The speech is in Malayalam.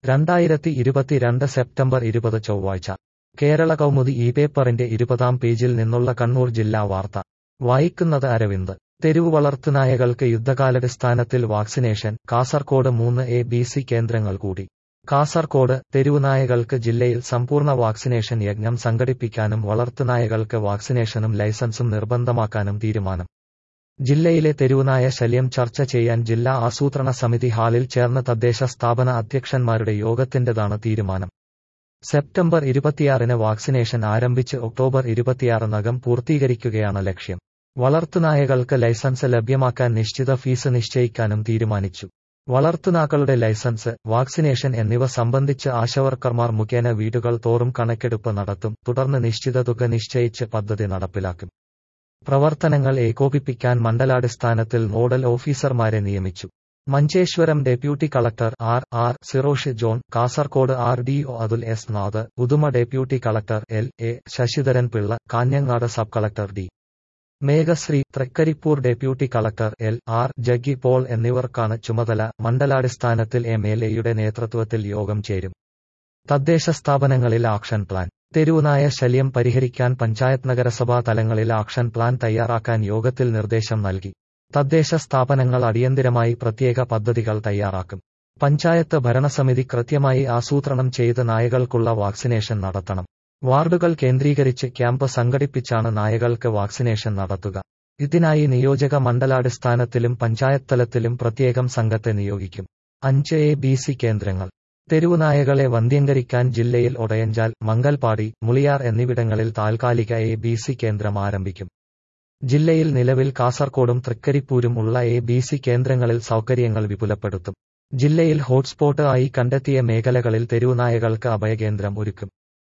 രണ്ടായിരത്തി ഇരുപത്തിരണ്ട് സെപ്റ്റംബർ ഇരുപത് ചൊവ്വാഴ്ച കേരള കൗമുദി ഈ പേപ്പറിന്റെ ഇരുപതാം പേജിൽ നിന്നുള്ള കണ്ണൂർ ജില്ലാ വാർത്ത വായിക്കുന്നത് അരവിന്ദ് തെരുവ് വളർത്തുനായകൾക്ക് യുദ്ധകാലാടിസ്ഥാനത്തിൽ വാക്സിനേഷൻ കാസർകോട് മൂന്ന് എ ബി സി കേന്ദ്രങ്ങൾ കൂടി കാസർകോട് തെരുവുനായകൾക്ക് ജില്ലയിൽ സമ്പൂർണ്ണ വാക്സിനേഷൻ യജ്ഞം സംഘടിപ്പിക്കാനും വളർത്തുനായകൾക്ക് വാക്സിനേഷനും ലൈസൻസും നിർബന്ധമാക്കാനും തീരുമാനം ജില്ലയിലെ തെരുവുനായ ശല്യം ചർച്ച ചെയ്യാൻ ജില്ലാ ആസൂത്രണ സമിതി ഹാളിൽ ചേർന്ന തദ്ദേശ സ്ഥാപന അധ്യക്ഷന്മാരുടെ യോഗത്തിന്റേതാണ് തീരുമാനം സെപ്റ്റംബർ ഇരുപത്തിയാറിന് വാക്സിനേഷൻ ആരംഭിച്ച് ഒക്ടോബർ ഇരുപത്തിയാറിനകം പൂർത്തീകരിക്കുകയാണ് ലക്ഷ്യം വളർത്തുനായകൾക്ക് ലൈസൻസ് ലഭ്യമാക്കാൻ നിശ്ചിത ഫീസ് നിശ്ചയിക്കാനും തീരുമാനിച്ചു വളർത്തുനാക്കളുടെ ലൈസൻസ് വാക്സിനേഷൻ എന്നിവ സംബന്ധിച്ച് ആശവർക്കർമാർ മുഖേന വീടുകൾ തോറും കണക്കെടുപ്പ് നടത്തും തുടർന്ന് നിശ്ചിത തുക നിശ്ചയിച്ച് പദ്ധതി നടപ്പിലാക്കും പ്രവർത്തനങ്ങൾ ഏകോപിപ്പിക്കാൻ മണ്ഡലാടിസ്ഥാനത്തിൽ നോഡൽ ഓഫീസർമാരെ നിയമിച്ചു Manjeshwaram deputy collector R R Sirosh John Kasaragod R D O Athul S Nath Uduma deputy collector L A Sasidharan Pillai Kanhangad sub collector D Meghashree Trikaripur deputy collector L R Jagi Paul എന്നിവർക്കാണ് ചുമതല മണ്ഡലാടിസ്ഥാനത്തിൽ എം എൽ എയുടെ നേതൃത്വത്തിൽ യോഗം ചേരും തദ്ദേശ സ്ഥാപനങ്ങളിൽ ആക്ഷൻ പ്ലാൻ തെരുവുനായ ശല്യം പരിഹരിക്കാൻ പഞ്ചായത്ത് നഗരസഭാ തലങ്ങളിൽ ആക്ഷൻ പ്ലാൻ തയ്യാറാക്കാൻ യോഗത്തിൽ നിർദ്ദേശം നൽകി തദ്ദേശ സ്ഥാപനങ്ങൾ അടിയന്തിരമായി പ്രത്യേക പദ്ധതികൾ തയ്യാറാക്കും പഞ്ചായത്ത് ഭരണസമിതി കൃത്യമായി ആസൂത്രണം ചെയ്ത് നായകൾക്കുള്ള വാക്സിനേഷൻ നടത്തണം വാർഡുകൾ കേന്ദ്രീകരിച്ച് ക്യാമ്പ് സംഘടിപ്പിച്ചാണ് നായകൾക്ക് വാക്സിനേഷൻ നടത്തുക ഇതിനായി നിയോജക മണ്ഡലാടിസ്ഥാനത്തിലും പഞ്ചായത്ത് തലത്തിലും പ്രത്യേകം സംഘത്തെ നിയോഗിക്കും അഞ്ച് എ ബി സി കേന്ദ്രങ്ങൾ തെരുവുനായകളെ വന്ധ്യംകരിക്കാൻ ജില്ലയിൽ ഒടയഞ്ചാൽ മംഗൽപാടി മുളിയാർ എന്നിവിടങ്ങളിൽ താൽക്കാലിക എ ബി സി കേന്ദ്രം ആരംഭിക്കും ജില്ലയിൽ നിലവിൽ കാസർകോടും തൃക്കരിപ്പൂരും ഉള്ള എ ബി സി കേന്ദ്രങ്ങളിൽ സൗകര്യങ്ങൾ വിപുലപ്പെടുത്തും ജില്ലയിൽ ഹോട്ട്സ്പോട്ട് ആയി കണ്ടെത്തിയ മേഖലകളിൽ തെരുവുനായകൾക്ക് അഭയകേന്ദ്രം ഒരുക്കും